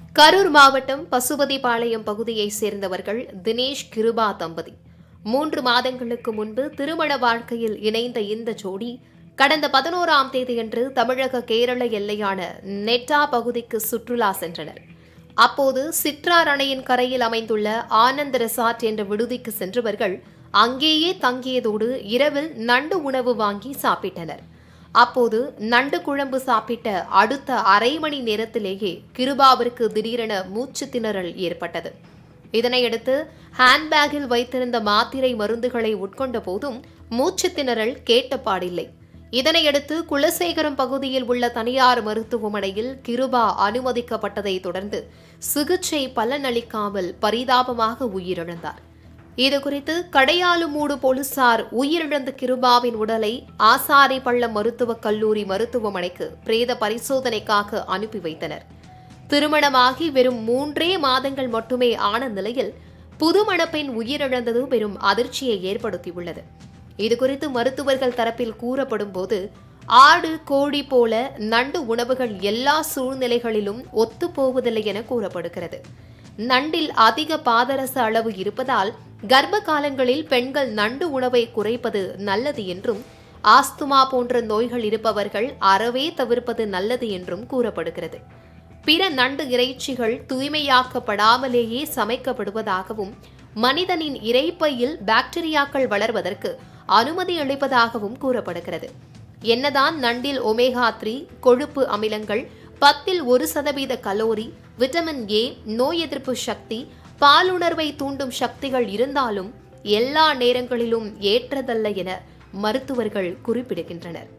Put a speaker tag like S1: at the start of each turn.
S1: கரூர் மாவட்டம் பசுபதிபாளையம் பகுதியைச் சேர்ந்தவர்கள் தினேஷ் கிருபா தம்பதி மூன்று மாதங்களுக்கு முன்பு திருமண வாழ்க்கையில் இணைந்த இந்த ஜோடி கடந்த பதினோராம் தேதியன்று தமிழக கேரள எல்லையான நெட்டா பகுதிக்கு சுற்றுலா சென்றனர் அப்போது சிற்றார் அணையின் கரையில் அமைந்துள்ள ஆனந்த் ரெசார்ட் என்ற விடுதிக்கு சென்றவர்கள் அங்கேயே தங்கியதோடு இரவில் நண்டு உணவு வாங்கி சாப்பிட்டனர் அப்போது நண்டு குழம்பு சாப்பிட்ட அடுத்த அரை மணி நேரத்திலேயே கிருபாவிற்கு திடீரென மூச்சு திணறல் ஏற்பட்டது இதனையடுத்து ஹேண்ட்பேக்கில் வைத்திருந்த மாத்திரை மருந்துகளை உட்கொண்ட போதும் மூச்சு திணறல் கேட்டபாடில்லை இதனையடுத்து குலசேகரம் பகுதியில் உள்ள தனியார் மருத்துவமனையில் கிருபா அனுமதிக்கப்பட்டதை தொடர்ந்து சிகிச்சை பலனளிக்காமல் பரிதாபமாக உயிரிழந்தார் இதுகுறித்து கடையாலுமூடு போலீசார் உயிரிழந்த கிருபாவின் உடலை ஆசாரிப்பள்ளம் மருத்துவக் கல்லூரி மருத்துவமனைக்கு பிரேத பரிசோதனைக்காக அனுப்பி வைத்தனர் திருமணமாகி வெறும் மூன்றே மாதங்கள் மட்டுமே ஆன நிலையில் புது மணப்பெண் உயிரிழந்தது பெரும் அதிர்ச்சியை ஏற்படுத்தியுள்ளது இதுகுறித்து மருத்துவர்கள் தரப்பில் கூறப்படும் போது ஆடு கோழி போல நண்டு உணவுகள் எல்லா சூழ்நிலைகளிலும் ஒத்துப்போவதில்லை என கூறப்படுகிறது நண்டில் அதிக பாதரச அளவு இருப்பதால் கர்ப்ப காலங்களில் பெண்கள் நண்டு உணவை குறைப்பது நல்லது என்றும் ஆஸ்துமா போன்ற நோய்கள் இருப்பவர்கள் அறவே தவிர்ப்பது நல்லது என்றும் கூறப்படுகிறது பிற நண்டு இறைச்சிகள் தூய்மையாக்கப்படாமலேயே சமைக்கப்படுவதாகவும் மனிதனின் இறைப்பையில் பாக்டீரியாக்கள் வளர்வதற்கு அனுமதி அளிப்பதாகவும் கூறப்படுகிறது என்னதான் நண்டில் ஒமேகா த்ரீ கொழுப்பு அமிலங்கள் பத்தில் ஒரு சதவீத கலோரி விட்டமின் ஏ நோய் எதிர்ப்பு சக்தி பாலுணர்வை தூண்டும் சக்திகள் இருந்தாலும் எல்லா நேரங்களிலும் ஏற்றதல்ல என மருத்துவர்கள் குறிப்பிடுகின்றனர்